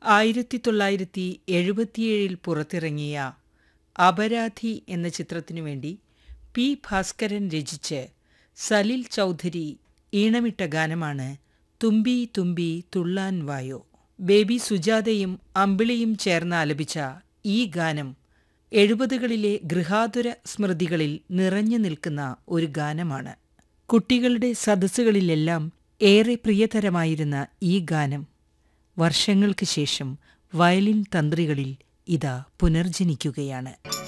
ആയിരത്തി തൊള്ളായിരത്തി എഴുപത്തിയേഴിൽ പുറത്തിറങ്ങിയ അപരാധി എന്ന ചിത്രത്തിനു വേണ്ടി പി ഭാസ്കരൻ രചിച്ച് സലിൽ ചൗധരി ഈണമിട്ട ഗാനമാണ് തുമ്പി തുമ്പി തുള്ളാൻ വായോ ബേബി സുജാതയും അമ്പിളിയും ചേർന്ന് ആലപിച്ച ഈ ഗാനം എഴുപതുകളിലെ ഗൃഹാതുര സ്മൃതികളിൽ നിറഞ്ഞു നിൽക്കുന്ന ഒരു ഗാനമാണ് കുട്ടികളുടെ സദസ്സുകളിലെല്ലാം ഏറെ പ്രിയതരമായിരുന്ന ഈ ഗാനം വർഷങ്ങൾക്ക് ശേഷം വയലിൻ തന്ത്രികളിൽ ഇതാ പുനർജനിക്കുകയാണ്